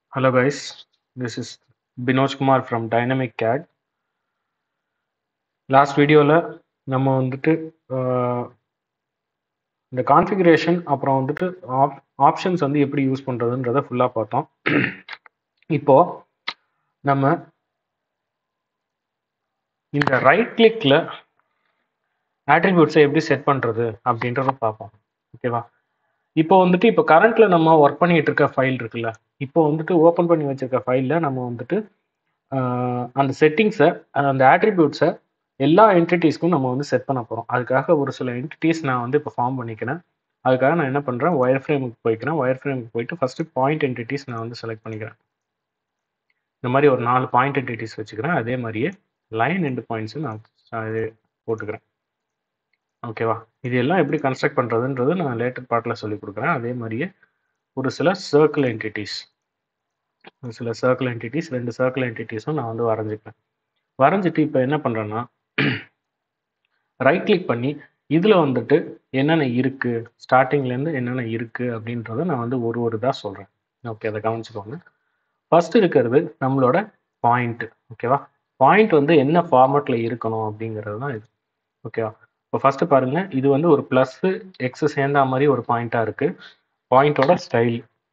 Hello guys, this is Binoj Kumar from Dynamic CAD. Last வீடியோவில் நம்ம வந்துட்டு ஆஹ், இந்த கான்ஃபிகரேஷன் அப்புறம் வந்துட்டு ஆப் ஆப்ஷன்ஸ் வந்து எப்படி யூஸ் பண்ணுறதுன்றதை ஃபுல்லாக பார்த்தோம் இப்போ நம்ம இந்த ரைட் கிளிக்கில் ஆட்ரிபியூட்ஸை எப்படி செட் பண்ணுறது அப்படின்றத பார்ப்போம் ஓகேவா இப்போ வந்துட்டு இப்போ கரண்ட்ல நம்ம ஒர்க் பண்ணிட்டு இருக்க ஃபைல் இருக்குல்ல இப்போ வந்துட்டு ஓப்பன் பண்ணி வச்சிருக்க ஃபைலில் நம்ம வந்துட்டு ஆஹ், அந்த செட்டிங்ஸை அந்த ஆட்ரிபியூட்ஸை எல்லா என்டிட்டிஸ்க்கும் நம்ம வந்து செட் பண்ண போகிறோம் அதுக்காக ஒரு சில என்டிட்டிஸ் நான் வந்து இப்போ ஃபார்ம் பண்ணிக்கிறேன் அதுக்காக நான் என்ன பண்ணுறேன் ஒயர் ஃப்ரேமுக்கு போய்க்கிறேன் ஒயர் ஃப்ரேமுக்கு போயிட்டு ஃபஸ்ட்டு பாயிண்ட் என்டிட்டிஸ் நான் வந்து செலக்ட் பண்ணிக்கிறேன் இந்த மாதிரி ஒரு நாலு பாயிண்ட் என்டிட்டிஸ் வச்சுக்கிறேன் அதே மாதிரியே லைன் எண்டு பாயிண்ட்ஸும் நான் அது போட்டுக்கிறேன் ஓகேவா இது எல்லாம் எப்படி கன்ஸ்ட்ரக்ட் பண்ணுறதுன்றது நான் லேட்டர் பார்ட்டில் சொல்லி கொடுக்குறேன் அதே மாதிரியே ஒரு சில சர்க்கிள் என்டிட்டிஸ் ஒரு சில சர்க்கிள் என்டிட்டிஸ் ரெண்டு சர்க்கிள் என்டிட்டிஸும் நான் வந்து வரைஞ்சிப்பேன் வரைஞ்சிட்டு இப்போ என்ன பண்ணுறேன்னா ரைட் கிளிக் பண்ணி இதில் வந்துட்டு என்னென்ன இருக்குது ஸ்டார்டிங்லேருந்து என்னென்ன இருக்குது அப்படின்றத நான் வந்து ஒரு ஒரு இதாக சொல்கிறேன் ஓகே அதை கவனிச்சுக்கோங்க ஃபர்ஸ்ட் இருக்கிறது நம்மளோட பாயிண்ட் ஓகேவா பாயிண்ட் வந்து என்ன ஃபார்மேட்டில் இருக்கணும் அப்படிங்கிறது தான் இது ஓகேவா இப்போ ஃபஸ்ட்டு பாருங்கள் இது வந்து ஒரு ப்ளஸ்ஸு எக்ஸு சேர்ந்தா மாதிரி ஒரு பாயிண்ட்டாக இருக்குது பாயிண்டோட ஸ்டைல்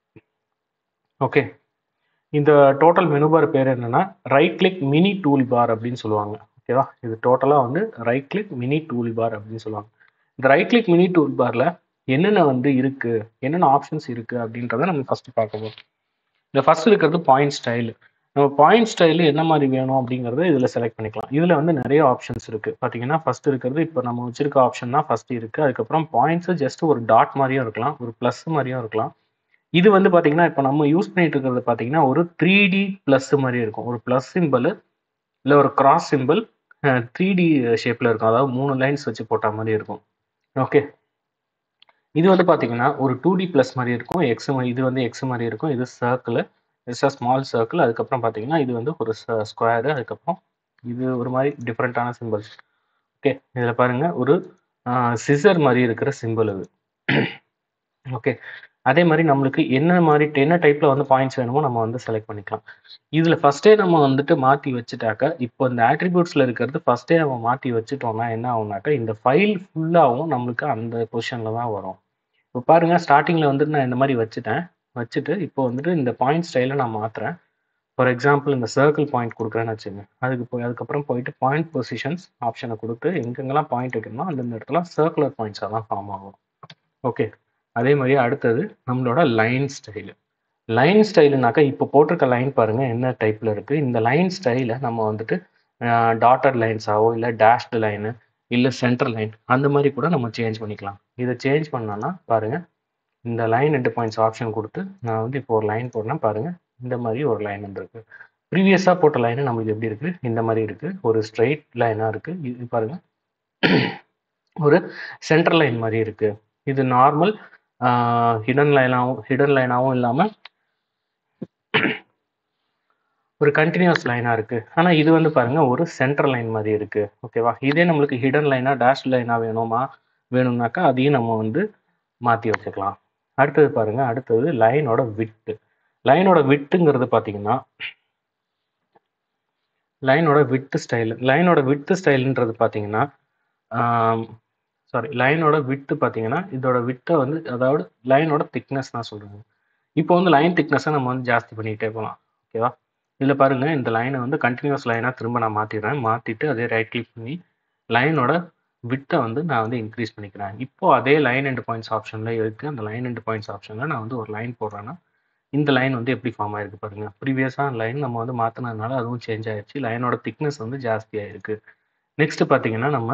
ஓகே இந்த டோட்டல் மெனு பார் பேர் என்னன்னா right click mini tool bar அப்படின்னு சொல்லுவாங்க ஓகேவா இது டோட்டலாக வந்து right click mini tool bar அப்படின்னு சொல்லுவாங்க இந்த ரைட் கிளிக் மினி டூல் பாரில் என்னென்ன வந்து இருக்கு என்னென்ன ஆப்ஷன்ஸ் இருக்கு அப்படின்றத நம்ம ஃபர்ஸ்ட் பார்க்க போகிறோம் இந்த ஃபர்ஸ்ட் இருக்கிறது பாயிண்ட் ஸ்டைல் நம்ம பாயிண்ட் ஸ்டைல் என்ன மாதிரி வேணும் அப்படிங்கிறத இதில் செலக்ட் பண்ணிக்கலாம் இதில் வந்து நிறைய ஆப்ஷன்ஸ் இருக்கு பார்த்தீங்கன்னா ஃபர்ஸ்ட் இருக்கிறது இப்போ நம்ம வச்சிருக்க ஆப்ஷன் தான் ஃபர்ஸ்ட் இருக்கு அதுக்கப்புறம் பாயிண்ட்ஸ் ஜஸ்ட் ஒரு டாட் மாதிரியும் இருக்கலாம் ஒரு ப்ளஸ் மாதிரியும் இருக்கலாம் இது வந்து பார்த்தீங்கன்னா இப்போ நம்ம யூஸ் பண்ணிட்டு இருக்கிறது பார்த்தீங்கன்னா ஒரு த்ரீ டி ப்ளஸ் மாதிரி இருக்கும் ஒரு ப்ளஸ் சிம்பிள் இல்லை ஒரு கிராஸ் சிம்பிள் த்ரீ டி ஷேப்பில் இருக்கும் அதாவது மூணு லைன்ஸ் வச்சு போட்ட மாதிரி இருக்கும் ஓகே இது வந்து பார்த்தீங்கன்னா ஒரு டூ டி ப்ளஸ் மாதிரி இருக்கும் எக்ஸ் இது வந்து எக்ஸ் மாதிரி இருக்கும் இது circle it's a small circle அதுக்கப்புறம் பார்த்தீங்கன்னா இது வந்து ஒரு ஸ்கொயரு அதுக்கப்புறம் இது ஒரு மாதிரி டிஃப்ரெண்ட்டான சிம்பிள்ஸ் ஓகே இதில் பாருங்க ஒரு சிசர் மாதிரி இருக்கிற சிம்பிள் இது ஓகே அதே மாதிரி நம்மளுக்கு என்ன மாதிரி என்ன டைப்ல வந்து பாயிண்ட்ஸ் வேணுமோ நம்ம வந்து செலக்ட் பண்ணிக்கலாம் இதுல ஃபர்ஸ்டே நம்ம வந்துட்டு மாத்தி வச்சுட்டாக்க இப்போ இந்த ஆட்ரிபியூட்ஸ்ல இருக்கிறது ஃபர்ஸ்டே நம்ம மாத்தி வச்சுட்டோம்னா என்ன ஆகும்னாக்கா இந்த ஃபைல் ஃபுல்லாகவும் நம்மளுக்கு அந்த பொசிஷன்ல தான் வரும் இப்போ பாருங்க ஸ்டார்டிங்ல வந்துட்டு நான் இந்த மாதிரி வச்சுட்டேன் வச்சுட்டு இப்போ வந்துட்டு இந்த பாயிண்ட் ஸ்டைலை நான் மாத்துறேன் ஃபார் எக்ஸாம்பிள் இந்த சர்க்கிள் பாயிண்ட் கொடுக்குறேன்னு வச்சுங்க அதுக்கு போய் அதுக்கப்புறம் போயிட்டு பாயிண்ட் பொசிஷன்ஸ் ஆப்ஷனை கொடுத்து எங்கெங்கெல்லாம் பாயிண்ட் வைக்கணுமோ அந்தந்த இடத்துல சர்க்குலர் பாயிண்ட்ஸாக தான் ஃபார்ம் ஆகும் ஓகே அதே மாதிரி அடுத்தது நம்மளோட லைன் ஸ்டைலு லைன் ஸ்டைலுனாக்கா இப்போ போட்டிருக்க லைன் பாருங்க என்ன டைப்ல இருக்கு இந்த லைன் ஸ்டைலை நம்ம வந்துட்டு டாட்டர் லைன்ஸாவோ இல்லை டேஷ்டு லைனு இல்லை சென்டர் லைன் அந்த மாதிரி கூட நம்ம சேஞ்ச் பண்ணிக்கலாம் இதை சேஞ்ச் பண்ணோன்னா பாருங்க இந்த லைன் ரெண்டு பாயிண்ட்ஸ் ஆப்ஷன் கொடுத்து நான் வந்து இப்போ ஒரு லைன் போடுறேன் பாருங்க இந்த மாதிரி ஒரு லைன் இருக்கு ப்ரீவியஸாக போட்ட லைன் நம்மளுக்கு எப்படி இருக்கு இந்த மாதிரி இருக்கு ஒரு ஸ்ட்ரெயிட் லைனாக இருக்கு இது பாருங்க ஒரு சென்டர் லைன் மாதிரி இருக்கு இது நார்மல் ஹிடன் லைனாகவும் ஹிடன் லைனாகவும் இல்லாமல் ஒரு கண்டினியூஸ் லைனாக இருக்குது ஆனால் இது வந்து பாருங்க ஒரு சென்டர் லைன் மாதிரி இருக்குது ஓகேவா இதே நம்மளுக்கு ஹிடன் லைனாக டேஷ் லைனாக வேணுமா வேணும்னாக்கா அதையும் நம்ம வந்து மாற்றி வச்சுக்கலாம் அடுத்தது பாருங்க அடுத்தது லைனோட விட்டு லைனோட விட்டுங்கிறது பார்த்தீங்கன்னா லைனோட விட்டு ஸ்டைல் லைனோட விட்டு ஸ்டைல்ன்றது பார்த்தீங்கன்னா சாரி லைனோட விட்டு பார்த்தீங்கன்னா இதோட விட்டை வந்து அதாவது லைனோட திக்னஸ் நான் சொல்கிறேன் இப்போ வந்து லைன் திக்னஸை நம்ம வந்து ஜாஸ்தி பண்ணிக்கிட்டே போகலாம் ஓகேவா இதில் பாருங்கள் இந்த லைனை வந்து கண்டினியூஸ் லைனாக திரும்ப நான் மாற்றிடுறேன் மாற்றிட்டு அதே ரைட் கிளிக் பண்ணி லைனோட விட்டை வந்து நான் வந்து இன்க்ரீஸ் பண்ணிக்கிறேன் இப்போ அதே லைன் அண்ட் பாயிண்ட்ஸ் ஆப்ஷனில் இருக்குது அந்த லைன் அண்ட் பாயிண்ட்ஸ் ஆப்ஷனில் நான் வந்து ஒரு லைன் போடுறேன்னா இந்த லைன் வந்து எப்படி ஃபார்ம் ஆயிருக்கு பாருங்க ப்ரீவியஸாக லைன் நம்ம வந்து மாற்றினதுனால அதுவும் சேஞ்ச் ஆயிடுச்சு லைனோட திக்னஸ் வந்து ஜாஸ்தி ஆயிருக்கு நெக்ஸ்ட் பார்த்தீங்கன்னா நம்ம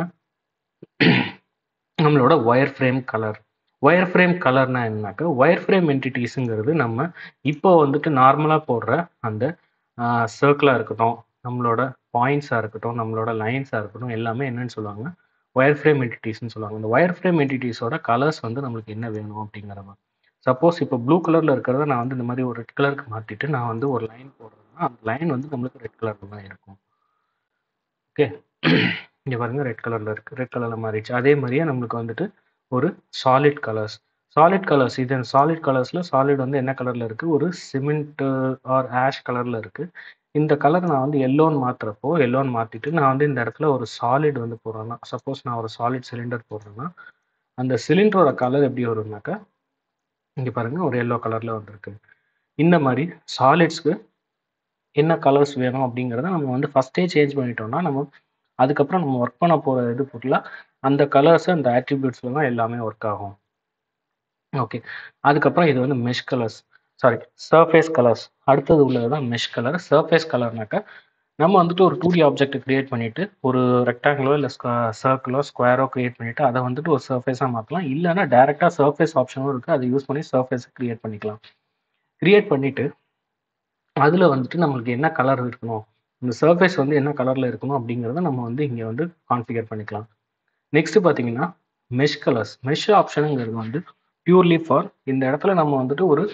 நம்மளோட wire frame colour wire frame கலர்னா என்னன்னாக்கா ஒயர் ஃப்ரேம் என்டிட்டிஸுங்கிறது நம்ம இப்போ வந்துட்டு நார்மலாக போடுற அந்த சர்க்கிளாக இருக்கட்டும் நம்மளோட பாயிண்ட்ஸாக இருக்கட்டும் நம்மளோட லைன்ஸாக இருக்கட்டும் எல்லாமே என்னன்னு சொல்லுவாங்க ஒயர் ஃப்ரேம் என்டிட்டிஸ்னு சொல்லுவாங்க இந்த ஒயர் ஃப்ரேம் என்டிட்டிஸோட கலர்ஸ் வந்து நம்மளுக்கு என்ன வேணும் அப்படிங்கிறத சப்போஸ் இப்போ ப்ளூ கலரில் இருக்கிறத நான் வந்து இந்த மாதிரி ஒரு ரெட் கலருக்கு மாற்றிட்டு நான் வந்து ஒரு லைன் போடுறேன்னா அந்த லைன் வந்து நம்மளுக்கு ரெட் கலரில் தான் இருக்கும் ஓகே இங்கே பாருங்க ரெட் கலரில் இருக்குது ரெட் கலரில் மாறிடுச்சு அதே மாதிரியே நம்மளுக்கு வந்துட்டு ஒரு சாலிட் கலர்ஸ் சாலிட் கலர்ஸ் இது சாலிட் கலர்ஸில் சாலிட் வந்து என்ன கலரில் இருக்குது ஒரு சிமெண்ட் ஆர் ஆஷ் கலரில் இருக்குது இந்த கலர் நான் வந்து எல்லோன்னு மாற்றுறப்போ எல்லோன்னு மாற்றிட்டு நான் வந்து இந்த இடத்துல ஒரு சாலிட் வந்து போடுறேன்னா சப்போஸ் நான் ஒரு சாலிட் சிலிண்டர் போடுறேன்னா அந்த சிலிண்டரோட கலர் எப்படி வரும்னாக்கா இங்கே பாருங்கள் ஒரு எல்லோ கலரில் வந்திருக்கு இந்த மாதிரி சாலிட்ஸ்க்கு என்ன கலர்ஸ் வேணும் அப்படிங்கிறத நம்ம வந்து ஃபஸ்ட்டே சேஞ்ச் பண்ணிட்டோம்னா நம்ம அதுக்கப்புறம் நம்ம ஒர்க் பண்ண போகிற இது ஃபுல்லாக அந்த கலர்ஸ் அந்த ஆட்ரிபியூட்ஸில் தான் எல்லாமே ஒர்க் ஆகும் ஓகே அதுக்கப்புறம் இது வந்து mesh colours sorry surface colours அடுத்தது உள்ளது தான் மெஷ் கலர் சர்ஃபேஸ் கலர்னாக்கா நம்ம வந்துட்டு ஒரு டூ டி ஆப்ஜெக்ட் கிரியேட் பண்ணிவிட்டு ஒரு ரெக்டாங்கிளோ இல்லை சர்க்கிளோ ஸ்கொயரோ கிரியேட் பண்ணிவிட்டு அதை வந்துட்டு ஒரு சர்ஃபேஸாக மாற்றலாம் இல்லைனா டேரெக்டாக சர்ஃபேஸ் ஆப்ஷனும் இருக்குது அதை யூஸ் பண்ணி சர்ஃபேஸை கிரியேட் பண்ணிக்கலாம் கிரியேட் பண்ணிவிட்டு அதில் வந்துட்டு நம்மளுக்கு என்ன கலர் இருக்கணும் இந்த சர்ஃபேஸ் வந்து என்ன கலரில் இருக்கணும் அப்படிங்கிறத நம்ம வந்து இங்கே வந்து கான்ஃபிகர் பண்ணிக்கலாம் நெக்ஸ்ட்டு பார்த்தீங்கன்னா மெஷ் கலர்ஸ் மெஷ் ஆப்ஷனுங்கிறது வந்து பியூர்லி ஃபார் இந்த இடத்துல நம்ம வந்துட்டு ஒரு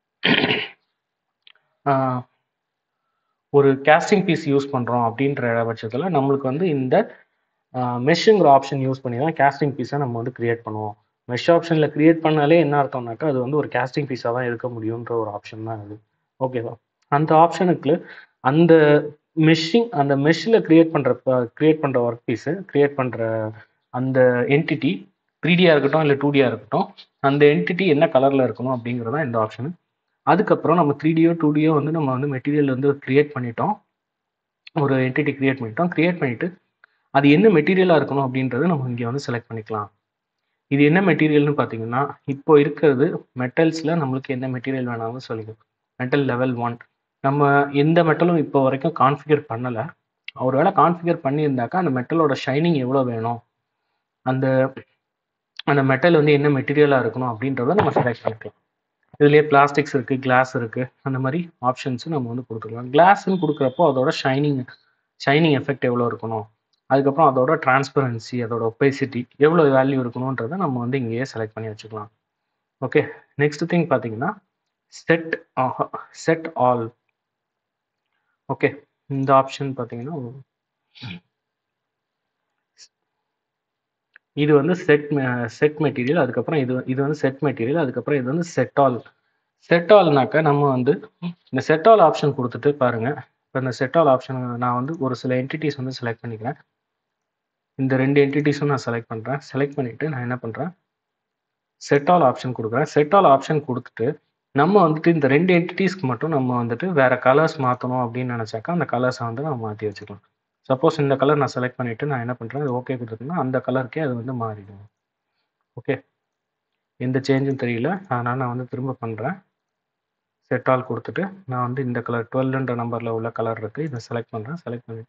ஒரு கேஸ்டிங் பீஸ் யூஸ் பண்ணுறோம் அப்படின்ற பட்சத்தில் நம்மளுக்கு வந்து இந்த மெஷ்ஷுங்கிற ஆப்ஷன் யூஸ் பண்ணி தான் கேஸ்டிங் பீஸை நம்ம வந்து க்ரியேட் பண்ணுவோம் மெஷ் ஆப்ஷனில் க்ரியேட் பண்ணாலே என்ன அர்த்தம்னாக்கா அது வந்து ஒரு கேஸ்டிங் பீஸாக தான் இருக்க முடியுன்ற ஒரு ஆப்ஷன் தான் அது ஓகேவா அந்த ஆப்ஷனுக்கு அந்த மெஷ்ஷிங் அந்த மெஷ்ஷில் க்ரியேட் பண்ணுற க்ரியேட் பண்ணுற ஒர்க் பீஸு க்ரியேட் பண்ணுற அந்த என்டிட்டி த்ரீ டியாக இருக்கட்டும் இல்லை டூ டியாக இருக்கட்டும் அந்த என்டிட்டி என்ன கலரில் இருக்கணும் அப்படிங்கிறது தான் இந்த ஆப்ஷனு அதுக்கப்புறம் நம்ம த்ரீ டியோ டூ டியோ வந்து நம்ம வந்து மெட்டீரியல் வந்து க்ரியேட் பண்ணிட்டோம் ஒரு என்டிட்டி க்ரியேட் பண்ணிட்டோம் க்ரியேட் பண்ணிவிட்டு அது என்ன மெட்டீரியலாக இருக்கணும் அப்படின்றத நம்ம இங்கே வந்து செலக்ட் பண்ணிக்கலாம் இது என்ன மெட்டீரியல்னு பார்த்தீங்கன்னா இப்போ இருக்கிறது மெட்டல்ஸில் நம்மளுக்கு என்ன மெட்டீரியல் வேணாலும் சொல்லிக்கும் மெட்டல் லெவல் ஒன் நம்ம எந்த மெட்டலும் இப்போ வரைக்கும் கான்ஃபிகர் பண்ணலை ஒரு வேளை கான்ஃபிகர் பண்ணியிருந்தாக்கா அந்த மெட்டலோட ஷைனிங் எவ்வளோ வேணும் அந்த அந்த மெட்டல் வந்து என்ன மெட்டீரியலாக இருக்கணும் அப்படின்றத நம்ம செலக்ட் பண்ணிக்கலாம் இதுலேயே பிளாஸ்டிக்ஸ் இருக்குது கிளாஸ் இருக்குது அந்த மாதிரி ஆப்ஷன்ஸும் நம்ம வந்து கொடுத்துக்கலாம் கிளாஸ்ன்னு கொடுக்குறப்போ அதோட ஷைனிங் ஷைனிங் எஃபெக்ட் எவ்வளோ இருக்கணும் அதுக்கப்புறம் அதோட டிரான்ஸ்பரன்சி அதோட ஒப்பேசிட்டி எவ்வளோ வேல்யூ இருக்கணுன்றதை நம்ம வந்து இங்கேயே செலக்ட் பண்ணி வச்சுக்கலாம் ஓகே நெக்ஸ்ட் திங் பார்த்தீங்கன்னா செட் செட் ஆல் ஓகே இந்த ஆப்ஷன் பார்த்தீங்கன்னா இது வந்து செட் செட் மெட்டீரியல் அதுக்கப்புறம் இது இது வந்து செட் மெட்டீரியல் அதுக்கப்புறம் இது வந்து செட் ஆல் செட் ஆல்னாக்கா நம்ம வந்து இந்த செட் ஆல் ஆப்ஷன் கொடுத்துட்டு பாருங்க இப்போ இந்த செட் ஆல் ஆப்ஷன் நான் வந்து ஒரு சில என்டிட்டிஸ் வந்து செலக்ட் பண்ணிக்கிறேன் இந்த ரெண்டு என்டிட்டிஸும் நான் செலக்ட் பண்ணுறேன் செலக்ட் பண்ணிவிட்டு நான் என்ன பண்ணுறேன் செட் ஆல் ஆப்ஷன் கொடுக்குறேன் செட் ஆல் ஆப்ஷன் கொடுத்துட்டு நம்ம வந்துட்டு இந்த ரெண்டு என்டிட்டிஸ்க்கு மட்டும் நம்ம வந்துட்டு வேறு கலர்ஸ் மாற்றணும் அப்படின்னு நினச்சாக்கா அந்த கலர்ஸை வந்து நம்ம மாற்றி வச்சுக்கலாம் சப்போஸ் இந்த கலர் நான் செலக்ட் பண்ணிவிட்டு நான் என்ன பண்ணுறேன் அது ஓகே கொடுத்துருக்கேன்னா அந்த கலருக்கே அது வந்து மாறிடும் ஓகே எந்த சேஞ்சும் தெரியல அதனால் நான் வந்து திரும்ப பண்ணுறேன் செட் ஆல் கொடுத்துட்டு நான் வந்து இந்த கலர் டுவெல்ன்ற நம்பரில் உள்ள கலர் இருக்குது இதை செலக்ட் பண்ணுறேன் செலக்ட் பண்ணிவிட்டு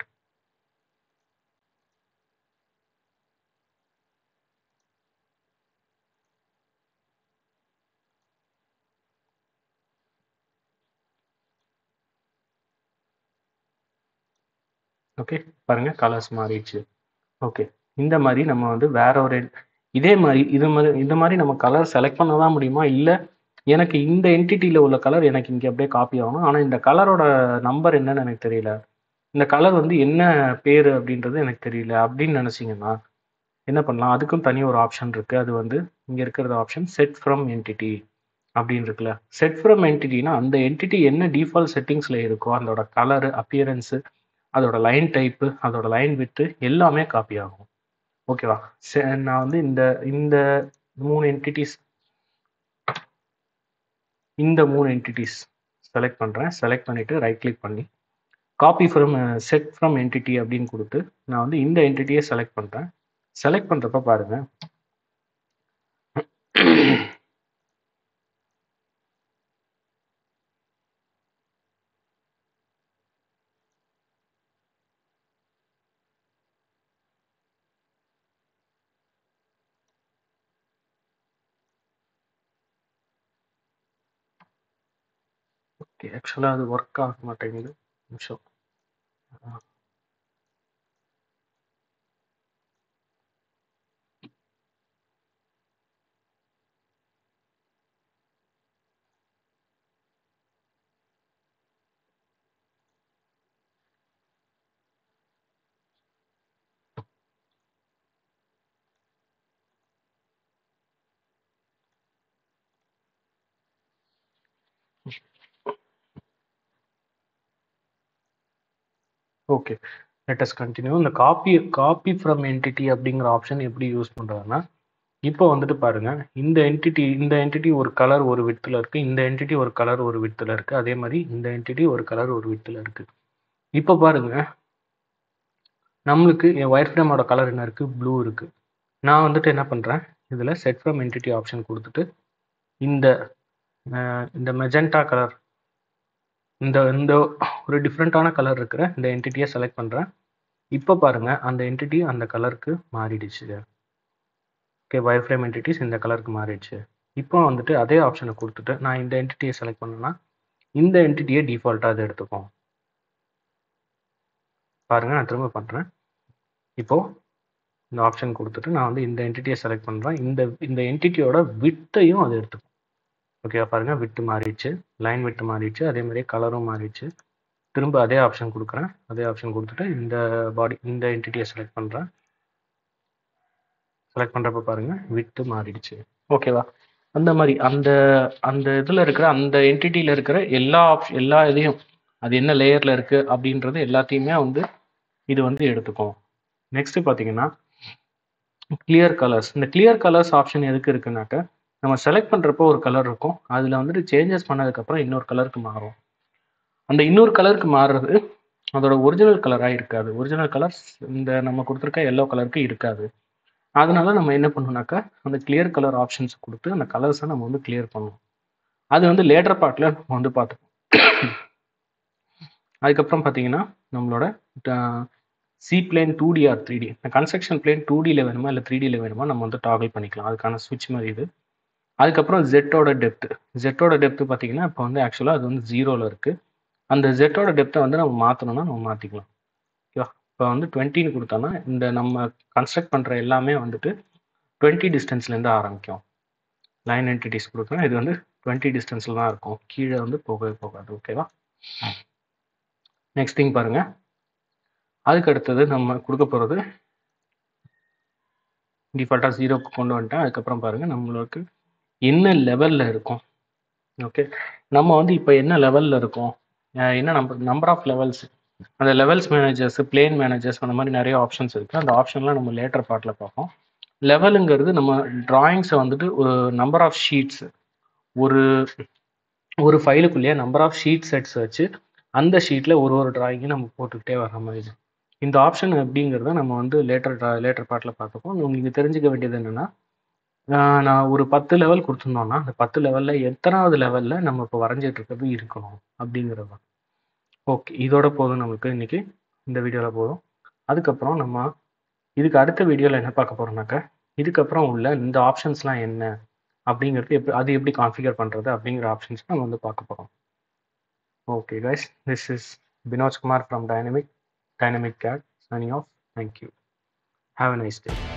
ஓகே பாருங்க கலர்ஸ் மாறிடுச்சு ஓகே இந்த மாதிரி நம்ம வந்து வேற ஒரு இதே மாதிரி இது மாதிரி இந்த மாதிரி நம்ம கலர் செலக்ட் பண்ண தான் முடியுமா இல்லை எனக்கு இந்த என்டிட்டியில் உள்ள கலர் எனக்கு இங்கே அப்படியே காப்பி ஆகணும் ஆனால் இந்த கலரோட நம்பர் என்னன்னு எனக்கு தெரியல இந்த கலர் வந்து என்ன பேர் அப்படின்றது எனக்கு தெரியல அப்படின்னு நினச்சிங்கன்னா என்ன பண்ணலாம் அதுக்கும் தனி ஒரு ஆப்ஷன் இருக்குது அது வந்து இங்கே இருக்கிறது ஆப்ஷன் செட் ஃப்ரம் என்டிட்டி அப்படின்னு இருக்குல்ல செட் ஃப்ரம் என்டிட்டினா அந்த என்டிட்டி என்ன டிஃபால்ட் செட்டிங்ஸில் இருக்கோ அதோட கலரு அப்பியரன்ஸு அதோட லைன் டைப்பு அதோட லைன் வித்து எல்லாமே காப்பி ஆகும் ஓகேவா நான் வந்து இந்த இந்த மூணு என்டிட்டிஸ் இந்த மூணு என்டிட்டிஸ் செலக்ட் பண்ணுறேன் செலக்ட் பண்ணிவிட்டு ரைட் கிளிக் பண்ணி copy from set from entity அப்படின்னு கொடுத்து நான் வந்து இந்த என்டிட்டியை செலக்ட் பண்ணுறேன் செலக்ட் பண்ணுறப்ப பாருங்கள் ஓகே ஆக்சுவலாக அது ஒர்க் ஆக மாட்டேங்குது நிமிஷம் ஓகே லெட் அஸ் கண்டினியூ இந்த காப்பி காப்பி ஃப்ரம் என்டிட்டி அப்படிங்கிற ஆப்ஷன் எப்படி யூஸ் பண்ணுறதுன்னா இப்போ வந்துட்டு பாருங்க இந்த என்டிட்டி இந்த என்டிட்டி ஒரு கலர் ஒரு வித்தில் இருக்கு இந்த என்டிட்டி ஒரு கலர் ஒரு வித்தில் இருக்கு அதே மாதிரி இந்த என்டிட்டி ஒரு கலர் ஒரு வித்தில் இருக்கு இப்போ பாருங்க நம்மளுக்கு என் ஒயர் ஃப்ரேமோட கலர் என்ன இருக்கு ப்ளூ இருக்கு நான் வந்துட்டு என்ன பண்ணுறேன் இதில் செட் ஃப்ரம் என்டிட்டி ஆப்ஷன் கொடுத்துட்டு இந்த அஹ், இந்த மெஜெண்டா கலர் இந்த இந்த ஒரு டிஃப்ரெண்ட்டான கலர் இருக்கிற இந்த என்டிட்டியை செலக்ட் பண்ணுறேன் இப்போ பாருங்க அந்த என்டிட்டி அந்த கலருக்கு மாறிடுச்சு ஓகே வயர் ஃப்ரேம் என்டிட்டிஸ் இந்த கலருக்கு மாறிடுச்சு இப்போ வந்துட்டு அதே ஆப்ஷனை கொடுத்துட்டு நான் இந்த என்டிட்டியை செலக்ட் பண்ணேன்னா இந்த என்டிட்டியை டிஃபால்ட்டாக அதை எடுத்துக்கும் பாருங்க நான் திரும்ப பண்ணுறேன் இப்போ இந்த ஆப்ஷன் கொடுத்துட்டு நான் வந்து இந்த என்டிட்டியை செலக்ட் பண்ணுறேன் இந்த இந்த என்டிட்டியோட விட்டையும் அது எடுத்துக்கும் ஓகேவா பாருங்க விட்டு மாறிடுச்சு லைன் விட்டு மாறிடுச்சு அதே மாதிரியே கலரும் மாறிடுச்சு திரும்ப அதே ஆப்ஷன் கொடுக்குறேன் அதே ஆப்ஷன் கொடுத்துட்டு இந்த பாடி இந்த என்டிட்டியை செலக்ட் பண்ணுறேன் செலக்ட் பண்ணுறப்ப பாருங்க விட்டு மாறிடுச்சு ஓகேவா அந்த மாதிரி அந்த அந்த இதில் இருக்கிற அந்த என்டிட்டியில் இருக்கிற எல்லா ஆப்ஷன் எல்லா இதையும் அது என்ன லேயரில் இருக்குது அப்படின்றது எல்லாத்தையுமே வந்து இது வந்து எடுத்துக்கும் நெக்ஸ்ட் பார்த்தீங்கன்னா கிளியர் கலர்ஸ் இந்த கிளியர் கலர்ஸ் ஆப்ஷன் எதுக்கு இருக்குனாக்க நம்ம செலக்ட் பண்ணுறப்போ ஒரு கலர் இருக்கும் அதில் வந்துட்டு சேஞ்சஸ் பண்ணதுக்கப்புறம் இன்னொரு கலருக்கு மாறும் அந்த இன்னொரு கலருக்கு மாறுறது அதோட ஒரிஜினல் கலராக இருக்காது ஒரிஜினல் கலர்ஸ் இந்த நம்ம கொடுத்துருக்க எல்லோ கலருக்கு இருக்காது அதனால நம்ம என்ன பண்ணணும்னாக்கா அந்த கிளியர் கலர் ஆப்ஷன்ஸ் கொடுத்து அந்த கலர்ஸை நம்ம வந்து கிளியர் பண்ணணும் அது வந்து லேட்டர் பார்ட்டில் நம்ம வந்து பார்த்துப்போம் அதுக்கப்புறம் பார்த்தீங்கன்னா நம்மளோட C plane two D or three D construction plane two டியில் வேணுமா இல்லை த்ரீ டியில் வேணுமா நம்ம வந்து டாகிள் பண்ணிக்கலாம் அதுக்கான ஸ்விட்ச் மாதிரி இது அதுக்கப்புறம் ஜெட்டோட டெப்த்து ஜெட்டோட டெப்த்து பார்த்தீங்கன்னா இப்போ வந்து ஆக்சுவலாக அது வந்து ஜீரோவில் இருக்குது அந்த ஜெட்டோட டெப்த்தை வந்து நம்ம மாற்றணும்னா நம்ம மாற்றிக்கலாம் ஓகேவா இப்போ வந்து டுவெண்ட்டின்னு கொடுத்தோன்னா இந்த நம்ம கன்ஸ்ட்ரக்ட் பண்ணுற எல்லாமே வந்துட்டு டுவெண்ட்டி டிஸ்டன்ஸ்லேருந்து ஆரம்பிக்கும் லைன் என்டிட்டிஸ் கொடுக்குறோம் இது வந்து டுவெண்ட்டி டிஸ்டன்ஸில் தான் இருக்கும் கீழே வந்து போகவே போகாது ஓகேவா நெக்ஸ்ட் திங் பாருங்க அதுக்கு அடுத்தது நம்ம கொடுக்க போகிறது டிஃபால்ட்டாக ஜீரோக்கு கொண்டு வந்துட்டேன் அதுக்கப்புறம் பாருங்கள் நம்மளுக்கு என்ன லெவலில் இருக்கும் ஓகே நம்ம வந்து இப்போ என்ன லெவலில் இருக்கோம் அஹ் என்ன நம்பர் நம்பர் ஆஃப் லெவல்ஸ் அந்த லெவல்ஸ் மேனேஜர்ஸ் பிளேன் மேனேஜர்ஸ் அந்த மாதிரி நிறைய ஆப்ஷன்ஸ் இருக்குது அந்த ஆப்ஷன்லாம் நம்ம லேட்டர் பார்ட்டில் பார்ப்போம் லெவலுங்கிறது நம்ம டிராயிங்ஸை வந்துட்டு ஒரு நம்பர் ஆஃப் ஷீட்ஸ் ஒரு ஒரு ஃபைலுக்குள்ளேயே நம்பர் ஆஃப் ஷீட் செட்ஸ் வச்சு அந்த ஷீட்டில் ஒரு ஒரு டிராயிங்கும் நம்ம போட்டுக்கிட்டே வர மாதிரி இது. இந்த ஆப்ஷன் எப்படிங்கிறத நம்ம வந்து லேட்டர் லேட்டர் பார்ட்டில் பார்த்துப்போம் உங்களுக்கு தெரிஞ்சுக்க வேண்டியது என்னென்னா நான் ஒரு பத்து லெவல் கொடுத்துருந்தோம்னா அந்த பத்து லெவலில் எத்தனாவது லெவலில் நம்ம இப்போ வரைஞ்சிட்டு இருக்கிறது இருக்கணும் அப்படிங்கிறது தான் ஓகே இதோட போதும் நம்மளுக்கு இன்னைக்கு இந்த வீடியோவில் போதும் அதுக்கப்புறம் நம்ம இதுக்கு அடுத்த வீடியோவில் என்ன பார்க்க போகிறோம்னாக்கா இதுக்கப்புறம் உள்ள இந்த ஆப்ஷன்ஸ்லாம் என்ன அப்படிங்கிறது எப்படி அது எப்படி கான்ஃபிகர் பண்ணுறது அப்படிங்கிற ஆப்ஷன்ஸ் நம்ம வந்து பார்க்க போகிறோம் okay guys this is Binoj Kumar from Dynamic Dynamic CAD signing off thank you have a nice day